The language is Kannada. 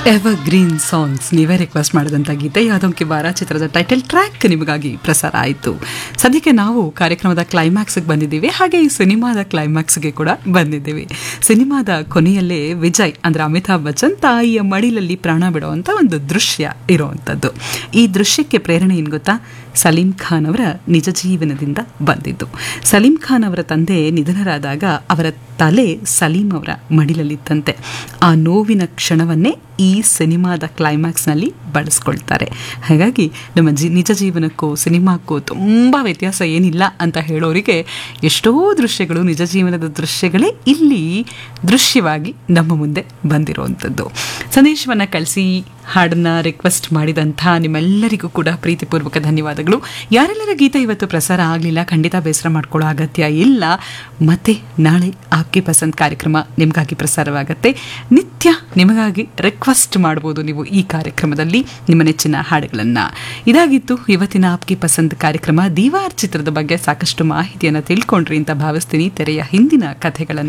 ಎವರ್ ಗ್ರೀನ್ ಸಾಂಗ್ಸ್ ನೀವೇ ರಿಕ್ವೆಸ್ಟ್ ಮಾಡಿದಂಥ ಗೀತೆ ಯಾದೊಂಕಿ ಬಾರ ಚಿತ್ರದ ಟೈಟಲ್ ಟ್ರ್ಯಾಕ್ ನಿಮಗಾಗಿ ಪ್ರಸಾರ ಆಯಿತು ಸದ್ಯಕ್ಕೆ ನಾವು ಕಾರ್ಯಕ್ರಮದ ಕ್ಲೈಮ್ಯಾಕ್ಸ್ಗೆ ಬಂದಿದ್ದೀವಿ ಹಾಗೆ ಈ ಸಿನಿಮಾದ ಕ್ಲೈಮ್ಯಾಕ್ಸ್ಗೆ ಕೂಡ ಬಂದಿದ್ದೀವಿ ಸಿನಿಮಾದ ಕೊನೆಯಲ್ಲೇ ವಿಜಯ್ ಅಂದರೆ ಅಮಿತಾಬ್ ಬಚ್ಚನ್ ತಾಯಿಯ ಮಡಿಲಲ್ಲಿ ಪ್ರಾಣ ಬಿಡುವಂಥ ಒಂದು ದೃಶ್ಯ ಇರುವಂಥದ್ದು ಈ ದೃಶ್ಯಕ್ಕೆ ಪ್ರೇರಣೆ ಏನು ಗೊತ್ತಾ ಸಲೀಂ ಖಾನ್ ಅವರ ನಿಜ ಜೀವನದಿಂದ ಬಂದಿದ್ದು ಸಲೀಂ ಖಾನ್ ಅವರ ತಂದೆ ನಿಧನರಾದಾಗ ಅವರ ತಲೆ ಸಲೀಂ ಅವರ ಮಡಿಲಲ್ಲಿತ್ತಂತೆ ಆ ನೋವಿನ ಕ್ಷಣವನ್ನೇ ಈ ಸಿನಿಮಾದ ಕ್ಲೈಮ್ಯಾಕ್ಸ್ನಲ್ಲಿ ಬಳಸ್ಕೊಳ್ತಾರೆ ಹಾಗಾಗಿ ನಮ್ಮ ಜಿ ನಿಜ ಜೀವನಕ್ಕೂ ಸಿನಿಮಾಕ್ಕೂ ತುಂಬ ವ್ಯತ್ಯಾಸ ಏನಿಲ್ಲ ಅಂತ ಹೇಳೋರಿಗೆ ಎಷ್ಟೋ ದೃಶ್ಯಗಳು ನಿಜ ಜೀವನದ ದೃಶ್ಯಗಳೇ ಇಲ್ಲಿ ದೃಶ್ಯವಾಗಿ ನಮ್ಮ ಮುಂದೆ ಬಂದಿರುವಂಥದ್ದು ಸಂದೇಶವನ್ನು ಕಳಿಸಿ ಹಾಡನ್ನ ರಿಕ್ವೆಸ್ಟ್ ಮಾಡಿದಂಥ ನಿಮ್ಮೆಲ್ಲರಿಗೂ ಕೂಡ ಪ್ರೀತಿಪೂರ್ವಕ ಧನ್ಯವಾದಗಳು ಯಾರೆಲ್ಲರ ಗೀತೆ ಇವತ್ತು ಪ್ರಸಾರ ಆಗಲಿಲ್ಲ ಖಂಡಿತ ಬೇಸರ ಮಾಡ್ಕೊಳ್ಳೋ ಅಗತ್ಯ ಇಲ್ಲ ಮತ್ತೆ ನಾಳೆ ಆಪ್ಗೆ ಪಸಂದ್ ಕಾರ್ಯಕ್ರಮ ನಿಮಗಾಗಿ ಪ್ರಸಾರವಾಗತ್ತೆ ನಿತ್ಯ ನಿಮಗಾಗಿ ರಿಕ್ವೆಸ್ಟ್ ಮಾಡ್ಬೋದು ನೀವು ಈ ಕಾರ್ಯಕ್ರಮದಲ್ಲಿ ನಿಮ್ಮ ನೆಚ್ಚಿನ ಹಾಡುಗಳನ್ನು ಇದಾಗಿತ್ತು ಇವತ್ತಿನ ಆಪ್ಗೆ ಪಸಂದ್ ಕಾರ್ಯಕ್ರಮ ದೀವಾರ್ ಚಿತ್ರದ ಬಗ್ಗೆ ಸಾಕಷ್ಟು ಮಾಹಿತಿಯನ್ನು ತಿಳ್ಕೊಂಡ್ರಿ ಅಂತ ಭಾವಿಸ್ತೀನಿ ತೆರೆಯ ಹಿಂದಿನ ಕಥೆಗಳನ್ನು